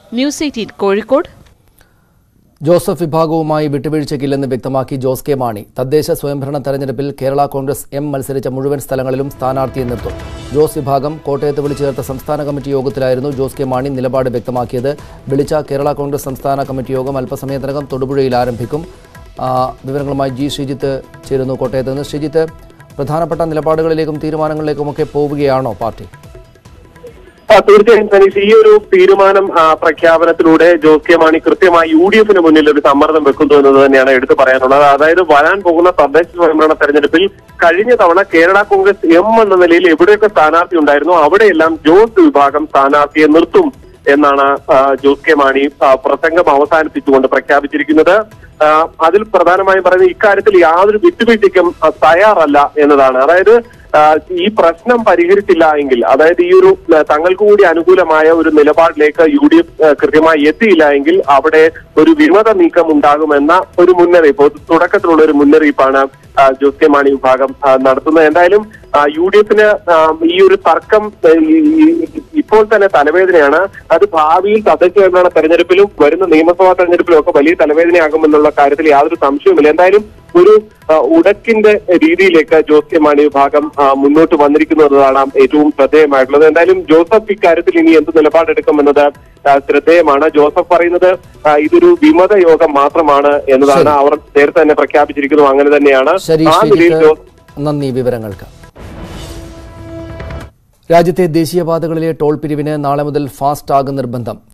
News eighteen Kozhikode Joseph വിഭാഗവുമായി വിട്ടുവീഴ്ചയ്ക്കില്ലെന്ന് വ്യക്തമാക്കി ജോസ് കെ മാണി തദ്ദേശ സ്വയംഭരണ തെരഞ്ഞെടുപ്പിൽ കേരള കോൺഗ്രസ് എം മത്സരിച്ച മുഴുവൻ സ്ഥലങ്ങളിലും സ്ഥാനാർത്ഥിയെ നിർത്തും ജോസ് വിഭാഗം കോട്ടയത്ത് വിളിച്ചു ചേർത്ത സംസ്ഥാന കമ്മിറ്റി യോഗത്തിലായിരുന്നു ജോസ് കെ മാണി നിലപാട് വ്യക്തമാക്കിയത് വിളിച്ച കേരള കോൺഗ്രസ് സംസ്ഥാന കമ്മിറ്റി യോഗം അല്പസമയത്തിനകം തൊടുപുഴയിൽ ആരംഭിക്കും ആ, വിവരങ്ങളുമായി ജി ശ്രീജിത്ത് ചേരുന്നു കോട്ടയത്ത് നിന്ന് ശ്രീജിത്ത് പ്രധാനപ്പെട്ട നിലപാടുകളിലേക്കും തീരുമാനങ്ങളിലേക്കുമൊക്കെ പോവുകയാണോ പാർട്ടി ആ, തീർച്ചയായും സനീഷ് ഈ ഒരു തീരുമാനം ആ, പ്രഖ്യാപനത്തിലൂടെ ജോസ് കെ മാണി കൃത്യമായി യു ഡി എഫിന് മുന്നിൽ ഒരു സമ്മർദ്ദം വെക്കുന്നു എന്നത് തന്നെയാണ് എടുത്തു പറയാനുള്ളത് അതായത് വരാൻ പോകുന്ന തദ്ദേശ സ്വയംഭരണ തെരഞ്ഞെടുപ്പിൽ കഴിഞ്ഞ തവണ കേരള കോൺഗ്രസ് എം എന്ന നിലയിൽ എവിടെയൊക്കെ സ്ഥാനാർത്ഥി ഉണ്ടായിരുന്നു അവിടെയെല്ലാം ജോസ് വിഭാഗം സ്ഥാനാർത്ഥിയെ നിർത്തും എന്നാണ് ആ, ജോസ് കെ മാണി ആ, പ്രസംഗം അവസാനിപ്പിച്ചുകൊണ്ട് പ്രഖ്യാപിച്ചിരിക്കുന്നത് ആ, അതിൽ പ്രധാനമായും പറയുന്നത് ഇക്കാര്യത്തിൽ യാതൊരു വിട്ടുവീഴ്ചയ്ക്കും ആ, തയ്യാറല്ല എന്നതാണ് അതായത് ആ, ഈ പ്രശ്നം പരിഹരിച്ചില്ല എങ്കിൽ അതായത് ഈ ഒരു ആ, തങ്ങൾക്ക് കൂടി അനുകൂലമായ ഒരു നിലപാടിലേക്ക് യു ഡി എഫ് കൃത്യമായി എത്തിയില്ല എങ്കിൽ അവിടെ ഒരു വിമത നീക്കം ഉണ്ടാകുമെന്ന ഒരു മുന്നറിയിപ്പ് ഒരു തുടക്കത്തിലുള്ള ഒരു മുന്നറിയിപ്പാണ് ആ, ജോസ് കെ മാണി വിഭാഗം ആ, നടത്തുന്നത് എന്തായാലും യു ഡി എഫിന് ഈ ഒരു തർക്കം ആ, ഈ- ഈ- ഇപ്പോൾ തന്നെ തലവേദനയാണ് അത് ഭാവിയിൽ തദ്ദേശ സ്വയംഭരണ തെരഞ്ഞെടുപ്പിലും വരുന്ന നിയമസഭാ തെരഞ്ഞെടുപ്പിലും ഒക്കെ വലിയ തലവേദനയാകുമെന്നുള്ള കാര്യത്തിൽ യാതൊരു സംശയവുമില്ല എന്തായാലും ഒരു ആ, ഉടക്കിന്റെ രീതിയിലേക്ക് ജോസ് കെ മാണി വിഭാഗം ആ, മുന്നോട്ട് വന്നിരിക്കുന്നതാണ് ഏറ്റവും ശ്രദ്ധേയമായിട്ടുള്ളത് എന്തായാലും ജോസഫ് ഇക്കാര്യത്തിൽ ഇനി എന്ത് നിലപാടെടുക്കുമെന്നത് ആ, ശ്രദ്ധേയമാണ് ജോസഫ് പറയുന്നത് ആ, ഇതൊരു വിമത യോഗം മാത്രമാണ് എന്നതാണ് ശരി. അവർ നേരത്തെ തന്നെ പ്രഖ്യാപിച്ചിരിക്കുന്നു അങ്ങനെ തന്നെയാണ് ശരി ആ നിലയിൽ ശ്രീജിത്ത് ജോസ് നന്ദി വിവരങ്ങൾക്ക് രാജ്യത്തെ ദേശീയപാതകളിലെ ടോൾ പിരിവിന് നാളെ മുതൽ ഫാസ്റ്റ് ടാഗ് നിർബന്ധം